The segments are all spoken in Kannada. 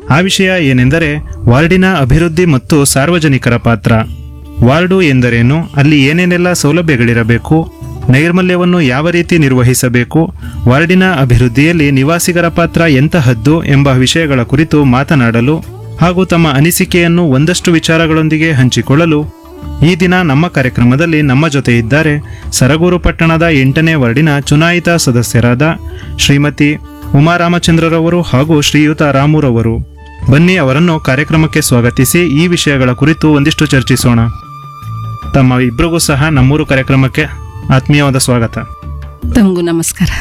ಆ ವಿಷಯ ಏನೆಂದರೆ ವಾರ್ಡಿನ ಅಭಿವೃದ್ಧಿ ಮತ್ತು ಸಾರ್ವಜನಿಕರ ಪಾತ್ರ ವಾರ್ಡು ಎಂದರೇನು ಅಲ್ಲಿ ಏನೇನೆಲ್ಲ ಸೌಲಭ್ಯಗಳಿರಬೇಕು ನೈರ್ಮಲ್ಯವನ್ನು ಯಾವ ರೀತಿ ನಿರ್ವಹಿಸಬೇಕು ವಾರ್ಡಿನ ಅಭಿವೃದ್ಧಿಯಲ್ಲಿ ನಿವಾಸಿಗರ ಪಾತ್ರ ಎಂತಹದ್ದು ಎಂಬ ವಿಷಯಗಳ ಕುರಿತು ಮಾತನಾಡಲು ಹಾಗೂ ತಮ್ಮ ಅನಿಸಿಕೆಯನ್ನು ಒಂದಷ್ಟು ವಿಚಾರಗಳೊಂದಿಗೆ ಹಂಚಿಕೊಳ್ಳಲು ಈ ದಿನ ನಮ್ಮ ಕಾರ್ಯಕ್ರಮದಲ್ಲಿ ನಮ್ಮ ಜೊತೆ ಇದ್ದಾರೆ ಸರಗೂರು ಪಟ್ಟಣದ ಎಂಟನೇ ವಾರ್ಡಿನ ಚುನಾಯಿತ ಸದಸ್ಯರಾದ ಶ್ರೀಮತಿ ಉಮಾರಾಮಚಂದ್ರರವರು ಹಾಗೂ ಶ್ರೀಯುತ ರಾಮುರವರು ಬನ್ನಿ ಅವರನ್ನು ಕಾರ್ಯಕ್ರಮಕ್ಕೆ ಸ್ವಾಗತಿಸಿ ಈ ವಿಷಯಗಳ ಕುರಿತು ಒಂದಿಷ್ಟು ಚರ್ಚಿಸೋಣ ತಮ್ಮ ಇಬ್ಬರಿಗೂ ಸಹ ನಮ್ಮೂರು ಕಾರ್ಯಕ್ರಮಕ್ಕೆ ಆತ್ಮೀಯವಾದ ಸ್ವಾಗತ ತಮಗೂ ನಮಸ್ಕಾರ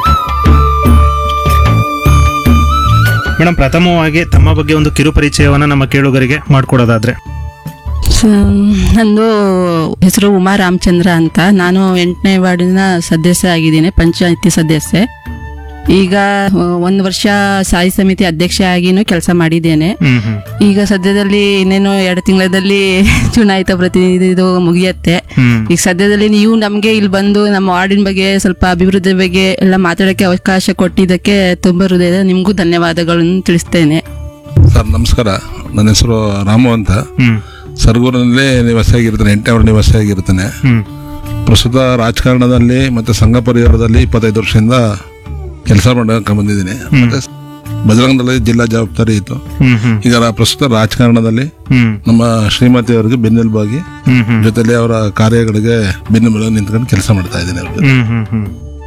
ಮೇಡಮ್ ಪ್ರಥಮವಾಗಿ ತಮ್ಮ ಬಗ್ಗೆ ಒಂದು ಕಿರು ಪರಿಚಯವನ್ನು ನಮ್ಮ ಕೇಳುಗರಿಗೆ ಮಾಡಿಕೊಡೋದಾದ್ರೆ ಸ- ನಂದು ಹೆಸರು ಉಮಾ ರಾಮಚಂದ್ರ ಅಂತ ನಾನು ಎಂಟನೇ ವಾರ್ಡಿನ ಸದಸ್ಯ ಆಗಿದ್ದೀನಿ ಪಂಚಾಯತಿ ಸದಸ್ಯೆ ಈಗ ಒಂದು ವರ್ಷ ಸಾಯಿ ಸಮಿತಿ ಅಧ್ಯಕ್ಷೆ ಆಗಿನೂ ಕೆಲಸ ಮಾಡಿದ್ದೇನೆ ಹ್ಮ್ ಹ್ಮ್ ಈಗ ಸದ್ಯದಲ್ಲಿ ಇನ್ನೇನು ಎರಡು ತಿಂಗಳಲ್ಲಿ ಚುನಾಯಿತ ಪ್ರತಿನಿಧಿದು ಮುಗಿಯತ್ತೆ ಹ್ಮ್ ಈಗ ಸದ್ಯದಲ್ಲಿ ನೀವು ನಮಗೆ ಇಲ್ಲಿ ಬಂದು ನಮ್ಮ ವಾರ್ಡಿನ ಬಗ್ಗೆ ಸ್ವಲ್ಪ ಅಭಿವೃದ್ಧಿ ಬಗ್ಗೆ ಎಲ್ಲ ಮಾತಾಡೋಕ್ಕೆ ಅವಕಾಶ ಕೊಟ್ಟಿದ್ದಕ್ಕೆ ತುಂಬ ಹೃದಯದ ನಿಮಗೂ ಧನ್ಯವಾದಗಳನ್ನು ತಿಳಿಸ್ತೇನೆ ಸರ್ ನಮಸ್ಕಾರ ನನ್ನ ಹೆಸರು ರಾಮು ಅಂತ ಹ್ಮ್ ಸರಗೂರಿನಲ್ಲೇ ನಿವಾಸಿಯಾಗಿರ್ತಾನೆ ಎಂಟನೇ ವಾರ್ಡ್ ನಿವಾಸಿಯಾಗಿರ್ತಾನೆ ಹ್ಮ್ ಪ್ರಸ್ತುತ ರಾಜಕಾರಣದಲ್ಲಿ ಮತ್ತು ಸಂಘ ಪರಿವಾರದಲ್ಲಿ ಇಪ್ಪತ್ತೈದು ವರ್ಷದಿಂದ ಕೆಲಸ ಮಾಡಕ್ಕೆ ಬಂದಿದ್ದೀನಿ ಮತ್ತೆ ಬಜರಂಗದಲ್ಲಿ ಜಿಲ್ಲಾ ಜವಾಬ್ದಾರಿ ಇತ್ತು ಹ್ಮ್ ಹ್ಮ್ ಈಗ ರಾ- ಪ್ರಸ್ತುತ ರಾಜಕಾರಣದಲ್ಲಿ ಹ್ಮ್ ನಮ್ಮ ಶ್ರೀಮತಿ ಅವರಿಗೆ ಬೆನ್ನೆಲುಬಾಗಿ ಹ್ಮ್ ಹ್ಮ್ ಜೊತೆಲಿ ಅವರ ಕಾರ್ಯಗಳಿಗೆ ಬೆನ್ನೆಲುಬಾಗಿ ನಿಂತ್ಕೊಂಡು ಕೆಲಸ ಮಾಡ್ತಾ ಇದ್ದೀನಿ ಅವ್ರ ಜೊತೆ. ಹ್ಮ್ ಹ್ಮ್ ಹ್ಮ್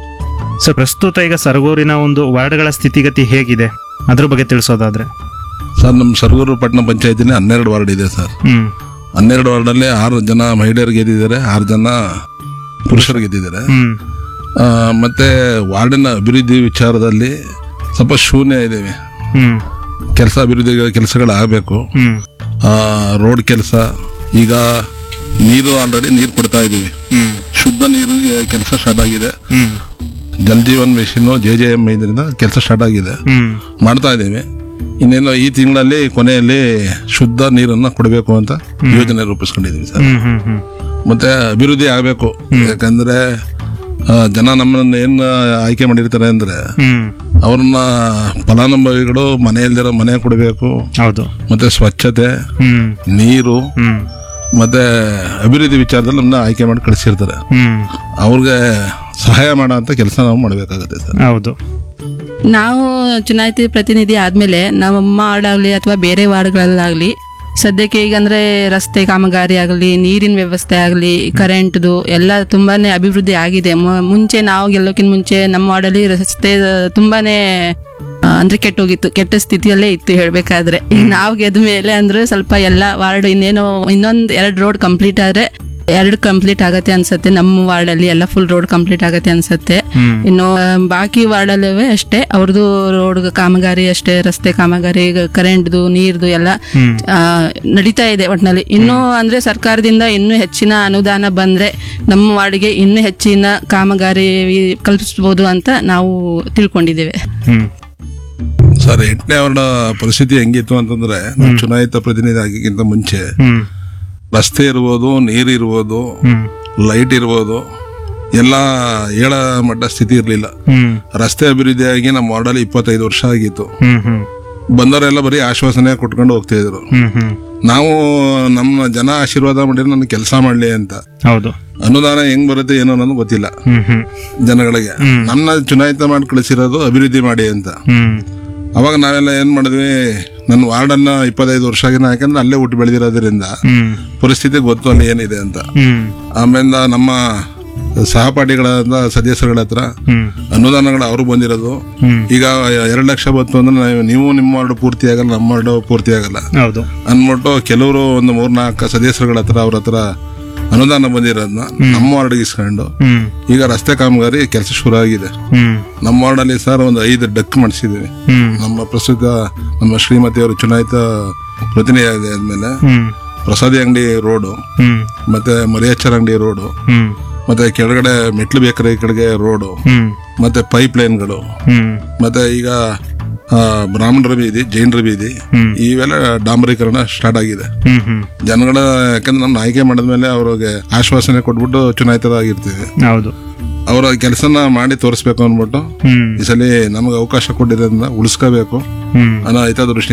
ಸರ್ ಪ್ರಸ್ತುತ ಈಗ ಸರಗೂರಿನ ಒಂದು ವಾರ್ಡ್ಗಳ ಸ್ಥಿತಿಗತಿ ಹೇಗಿದೆ ಅದ್ರ ಬಗ್ಗೆ ತಿಳಿಸೋದಾದ್ರೆ ಸರ್ ನಮ್ಮ ಸರಗೂರು ಪಟ್ಟಣ ಪಂಚಾಯತಿನ ಹನ್ನೆರಡು ವಾರ್ಡ್ ಇದೆ ಸರ್ ಹ್ಮ್ ಹನ್ನೆರಡು ವಾರ್ಡಲ್ಲಿ ಆರು ಜನ ಮಹಿಳೆಯರು ಗೆದ್ದಿದ್ದಾರೆ ಆರು ಜನ ಪುರುಷರು ಗೆದ್ದಿದ್ದಾರೆ ಹ್ಮ್ ಆ, ಮತ್ತೆ ವಾರ್ಡಿನ ಅಭಿವೃದ್ಧಿ ವಿಚಾರದಲ್ಲಿ ಸ್ವಲ್ಪ ಶೂನ್ಯ ಇದ್ದೇವೆ ಹ್ಮ್ ಕೆಲಸ ಅಭಿವೃದ್ಧಿ ಕೆಲಸಗಳಾಗಬೇಕು ಹ್ಮ್ ರೋಡ್ ಕೆಲಸ ಈಗ ನೀರು ಆಲ್ರೆಡಿ ನೀರು ಕೊಡ್ತಾ ಇದ್ದೀವಿ ಹ್ಮ್ ಶುದ್ಧ ನೀರು ಕೆಲಸ ಸ್ಟಾರ್ಟ್ ಆಗಿದೆ ಹ್ಮ್ Jal Jeevan mission J J M ಇದರಿಂದ ಕೆಲಸ ಸ್ಟಾರ್ಟ್ ಆಗಿದೆ ಹ್ಮ್ ಮಾಡ್ತಾ ಇದ್ದೀವಿ ಇನ್ನೇನು ಈ ತಿಂಗಳಲ್ಲಿ ಕೊನೆಯಲ್ಲಿ ಶುದ್ಧ ನೀರನ್ನ ಕೊಡಬೇಕು ಅಂತ ಯೋಜನೆ ರೂಪಿಸ್ಕೊಂಡಿದ್ದೀವಿ ಸರ್ ಹ್ಮ್ ಹ್ಮ್ ಹ್ಮ್ ಮತ್ತೆ ಅಭಿವೃದ್ಧಿ ಆಗಬೇಕು ಯಾಕಂದ್ರೆ ಆ, ಜನ ನಮ್ಮನ್ನ ಏನ್ ಆಯ್ಕೆ ಮಾಡಿರ್ತಾರೆ ಅಂದ್ರೆ ಹ್ಮ್ ಅವ್ರನ್ನ ಫಲಾನುಭವಿಗಳು ಮನೆಯಲ್ಲಿರೋ ಮನೆ ಕೊಡಬೇಕು ಹೌದು ಮತ್ತೆ ಸ್ವಚ್ಛತೆ ಹ್ಮ್ ನೀರು ಹ್ಮ್ ಮತ್ತೆ ಅಭಿವೃದ್ಧಿ ವಿಚಾರದಲ್ಲಿ ನಮ್ಮನ್ನ ಆಯ್ಕೆ ಮಾಡಿ ಕಳಿಸಿರ್ತಾರೆ ಹ್ಮ್ ಅವ್ರಿಗೆ ಸಹಾಯ ಮಾಡೋ ಅಂತ ಕೆಲಸ ನಾವು ಮಾಡಬೇಕಾಗುತ್ತೆ ಸರ್ ಹೌದು ನಾವು ಚುನಾಯಿತ ಪ್ರತಿನಿಧಿ ಆದ್ಮೇಲೆ ನಮ್ಮ ವಾರ್ಡ್ ಆಗಲಿ ಅಥವಾ ಬೇರೆ ವಾರ್ಡ್ಗಳಲ್ಲಾಗಲಿ ಸದ್ಯಕ್ಕೆ ಈಗ ಅಂದ್ರೆ ರಸ್ತೆ ಕಾಮಗಾರಿ ಆಗಲಿ ನೀರಿನ ವ್ಯವಸ್ಥೆ ಆಗಲಿ ಕರೆಂಟ್ದು ಎಲ್ಲ ತುಂಬಾನೇ ಅಭಿವೃದ್ಧಿ ಆಗಿದೆ ಮು- ಮುಂಚೆ ನಾವು ಗೆಲ್ಲೋಕ್ಕಿಂತ ಮುಂಚೆ ನಮ್ಮ ವಾರ್ಡಲ್ಲಿ ರಸ್ತೆ ತುಂಬಾನೇ ಆ, ಅಂದ್ರೆ ಕೆಟ್ಟೋಗಿತ್ತು ಕೆಟ್ಟ ಸ್ಥಿತಿಯಲ್ಲೇ ಇತ್ತು ಹೇಳ್ಬೇಕಾದ್ರೆ ಈಗ ನಾವು ಗೆದ್ದ ಮೇಲೆ ಅಂದ್ರೆ ಸ್ವಲ್ಪ ಎಲ್ಲ ವಾರ್ಡ್ ಇನ್ನೇನೋ ಇನ್ನೊಂದ್ ಎರಡು ರೋಡ್ ಕಂಪ್ಲೀಟ್ ಆದ್ರೆ ಎರಡು ಕಂಪ್ಲೀಟ್ ಆಗತ್ತೆ ಅನ್ಸತ್ತೆ ನಮ್ಮ ವಾರ್ಡಲ್ಲಿ ಎಲ್ಲ ಫುಲ್ ರೋಡ್ ಕಂಪ್ಲೀಟ್ ಆಗತ್ತೆ ಅನ್ಸತ್ತೆ ಹ್ಮ್ ಇನ್ನು ಆ, ಬಾಕಿ ವಾರ್ಡಲ್ಲೂ ಅಷ್ಟೇ ಅವ್ರದ್ದು ರೋಡ್ ಕಾಮಗಾರಿ ಅಷ್ಟೇ ರಸ್ತೆ ಕಾಮಗಾರಿ ಕರೆಂಟ್ದು ನೀರ್ದು ಎಲ್ಲ ಹ್ಮ್ ಆ, ನಡೀತಾ ಇದೆ ಒಟ್ನಲ್ಲಿ ಇನ್ನೂ ಅಂದ್ರೆ ಸರ್ಕಾರದಿಂದ ಇನ್ನೂ ಹೆಚ್ಚಿನ ಅನುದಾನ ಬಂದ್ರೆ ನಮ್ಮ ವಾರ್ಡ್ಗೆ ಇನ್ನೂ ಹೆಚ್ಚಿನ ಕಾಮಗಾರಿ ಕಲ್ಪಿಸಬಹುದು ಅಂತ ನಾವು ತಿಳ್ಕೊಂಡಿದ್ದೇವೆ ಹ್ಮ್ ಸರ್ ಎಂಟನೇ ವಾರ್ಡ್ ಪರಿಸ್ಥಿತಿ ಹೆಂಗಿತ್ತು ಅಂತಂದ್ರೆ ನಾವು ಚುನಾಯಿತ ಪ್ರತಿನಿಧಿ ಆಗಿಕ್ಕಿಂತ ಮುಂಚೆ ಹ್ಮ್ ರಸ್ತೆ ಇರ್ಬೋದು ನೀರು ಇರ್ಬೋದು ಹ್ಮ್ ಲೈಟ್ ಇರ್ಬೋದು ಎಲ್ಲ ಏಳ ಮಟ್ಟ ಸ್ಥಿತಿ ಇರಲಿಲ್ಲ ಹ್ಮ್ ರಸ್ತೆ ಅಭಿವೃದ್ಧಿಯಾಗಿ ನಮ್ಮ ವಾರ್ಡಲ್ಲಿ ಇಪ್ಪತ್ತೈದು ವರ್ಷ ಆಗಿತ್ತು ಹ್ಮ್ ಹ್ಮ್ ಬಂದವರೆಲ್ಲ ಬರೀ ಆಶ್ವಾಸನೆ ಕೊಟ್ಕೊಂಡು ಹೋಗ್ತಾ ಇದ್ರು ಹ್ಮ್ ಹ್ಮ್ ನಾವು ನಮ್ಮ ಜನ ಆಶೀರ್ವಾದ ಮಾಡಿದ್ರೆ ನನ್ನ ಕೆಲಸ ಮಾಡ್ಲಿ ಅಂತ ಹೌದು ಅನುದಾನ ಹೆಂಗ್ ಬರುತ್ತೆ ಏನೋ ಅನ್ನೋದು ಗೊತ್ತಿಲ್ಲ ಹ್ಮ್ ಹ್ಮ್ ಜನಗಳಿಗೆ ನನ್ನ ಚುನಾಯಿತ ಮಾಡಿ ಕಳಿಸಿರೋದು ಅಭಿವೃದ್ಧಿ ಮಾಡಿ ಅಂತ ಹ್ಮ್ ಅವಾಗ ನಾವೆಲ್ಲ ಏನ್ ಮಾಡಿದ್ವಿ ನನ್ನ ವಾರ್ಡನ್ನ ಇಪ್ಪತ್ತೈದು ವರ್ಷ ಆಗಿನ ಯಾಕಂದ್ರೆ ಅಲ್ಲೇ ಹುಟ್ಟು ಬೆಳೆದಿರೋದ್ರಿಂದ ಹ್ಮ್ ಪರಿಸ್ಥಿತಿ ಗೊತ್ತು ಅಲ್ಲಿ ಏನಿದೆ ಅಂತ ಹ್ಮ್ ಆಮೇಲೆ ನಮ್ಮ ಸಹಪಾಠಿಗಳಾದ ಸದಸ್ಯರುಗಳ ಹತ್ರ ಹ್ಮ್ ಅನುದಾನಗಳು ಅವ್ರಿಗೆ ಬಂದಿರೋದು ಹ್ಮ್ ಈಗ ಎರಡು ಲಕ್ಷ ಬಂತು ಅಂದ್ರೆ ನಾವು- ನೀವು ನಿಮ್ಮ ವಾರ್ಡ್ ಪೂರ್ತಿ ಆಗಲ್ಲ ನಮ್ಮ ವಾರ್ಡ್ ಪೂರ್ತಿ ಆಗಲ್ಲ ಹೌದು ಅಂದ್ಬಿಟ್ಟು ಕೆಲವರು ಒಂದು ಮೂರ್ನಾಲ್ಕು ಸದಸ್ಯರುಗಳ ಹತ್ರ ಅವ್ರ ಹತ್ರ ಅನುದಾನ ಬಂದಿರೋದನ್ನ ನಮ್ಮ ವಾರ್ಡ್ಗೆ ಇಸ್ಕೊಂಡು ಹ್ಮ್ ಈಗ ರಸ್ತೆ ಕಾಮಗಾರಿ ಕೆಲಸ ಶುರು ಆಗಿದೆ ಹ್ಮ್ ನಮ್ಮ ವಾರ್ಡಲ್ಲಿ ಸರ್ ಒಂದು ಐದು ಡಕ್ ಮಾಡಿಸಿದ್ದೀವಿ ಹ್ಮ್ ನಮ್ಮ ಪ್ರಸ್ತುತ ನಮ್ಮ ಶ್ರೀಮತಿಯವರು ಚುನಾಯಿತ ಪ್ರತಿನಿಧಿ ಆದ್ಮೇಲೆ ಹ್ಮ್ ಪ್ರಸಾದಿ ಅಂಗಡಿ ರೋಡು ಹ್ಮ್ ಮತ್ತೆ ಮರಿಯಚ್ಚರ ಅಂಗಡಿ ರೋಡು ಹ್ಮ್ ಮತ್ತೆ ಕೆಳಗಡೆ ಮೆಟ್ಲು ಬೇಕರಿ ಕಡೆಗೆ ರೋಡು ಹ್ಮ್ ಮತ್ತೆ ಪೈಪ್ ಲೈನ್ಗಳು ಹ್ಮ್ ಮತ್ತೆ ಈಗ ಆ, ಬ್ರಾಹ್ಮಣರ ಬೀದಿ ಜೈನರ ಬೀದಿ ಹ್ಮ್. ಇವೆಲ್ಲ ಡಾಂಬರೀಕರಣ ಸ್ಟಾರ್ಟ್ ಆಗಿದೆ ಹ್ಮ್ ಹ್ಮ್ ಜನಗಳ ಯಾಕಂದ್ರೆ ನಮ್ಮ ಆಯ್ಕೆ ಮಾಡಿದ್ಮೇಲೆ ಅವ್ರಿಗೆ ಆಶ್ವಾಸನೆ ಕೊಟ್ಬಿಟ್ಟು ಚುನಾಯಿತರಾಗಿರ್ತೀವಿ ಹೌದು ಅವರ ಕೆಲಸನ ಮಾಡಿ ತೋರಿಸ್ಬೇಕು ಅಂದ್ಬಿಟ್ಟು ಹ್ಮ್ ಈ ಸಲ ನಮಗೆ ಅವಕಾಶ ಕೊಟ್ಟಿರೋದ್ರಿಂದ ಉಳಿಸ್ಕೋಬೇಕು ಹ್ಮ್ ಅನ್ನೋ ಹಿತದೃಷ್ಟಿ